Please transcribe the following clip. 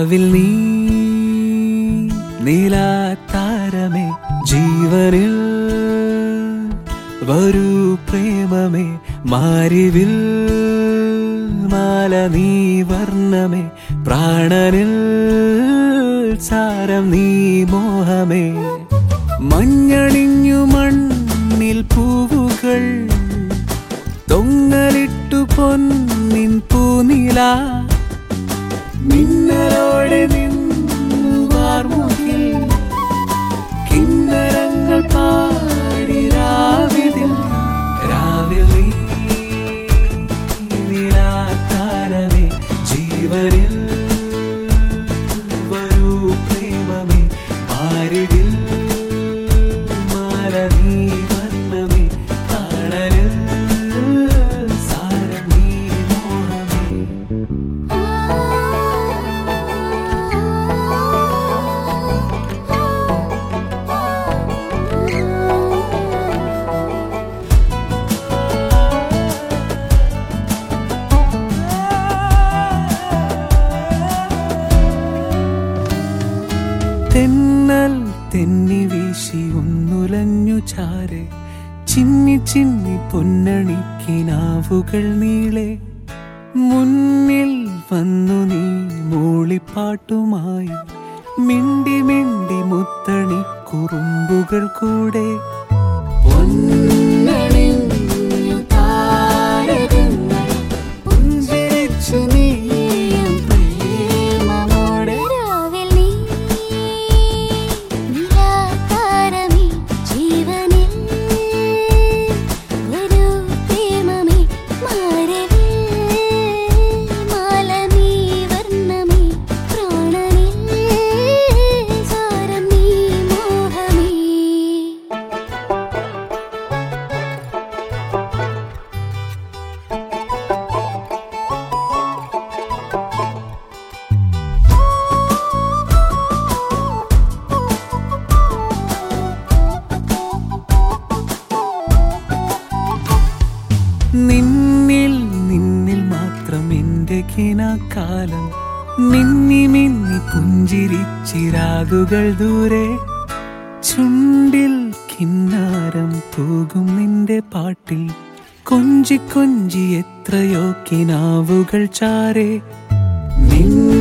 രാവിൽ നീ നീലാത്താരമേ ജീവനിൽ വരൂ പ്രേമമേ മാരിവിൽ മാല നീ വർണ്ണമേ പ്രാണനിൽ സാരം നീ മോഹമേ മഞ്ഞണിഞ്ഞു മണ്ണിൽ പൂവുകൾ തൊങ്ങലിട്ടു പൊന്നിൻ പൂനില മിന്നലോടെ നിന്നു വാർമുകിൽ കിന്നരങ്ങൾ പാടി രാവിതിൽ രാവിൽ നീ നിലാത്താരമേ ജീവനിൽ വരൂ പ്രേമമേ ആരിവിൽ മാല നീ വർണ്ണമേ കാണലിൽ സാരം നീ മോഹമേ തെന്നൽ തെന്നി വീശി ഒന്നുലഞ്ഞു ചാരെ ചിന്നി ചിന്നി പൊന്നണിക്കിനാവുകൾ നീളെ മുന്നിൽ വന്നു നീ മൂളിപ്പാട്ടുമായി മിണ്ടി മിണ്ടി മുത്തണി കുറുമ്പുകൾ കൂടെ പൊന്നണിഞ്ഞു താരകങ്ങൾ പുഞ്ചിരിച്ചു നീയും പ്രേമമോടെ രാവിൽ നീ നിലാതാരമേ ജീവനിൽ ഒരു പ്രേമമേ മാരവിൽ മാല നീ വർണ്ണമേ പ്രാണനിൽ സാരം നീ മോഹമേ നിന്നിൽ നിന്നിൽ മാത്രം എന്റെ കിനാക്കാലം മിന്നി മിന്നി പുഞ്ചിരിച്ചിരാകുകൾ ദൂരെ ചുണ്ടിൽ കിന്നാരം തൂകും നിന്റെ പാട്ടിൽ കൊഞ്ചി കൊഞ്ചി എത്രയോ കിനാവുകൾ ചാരെ നിൻ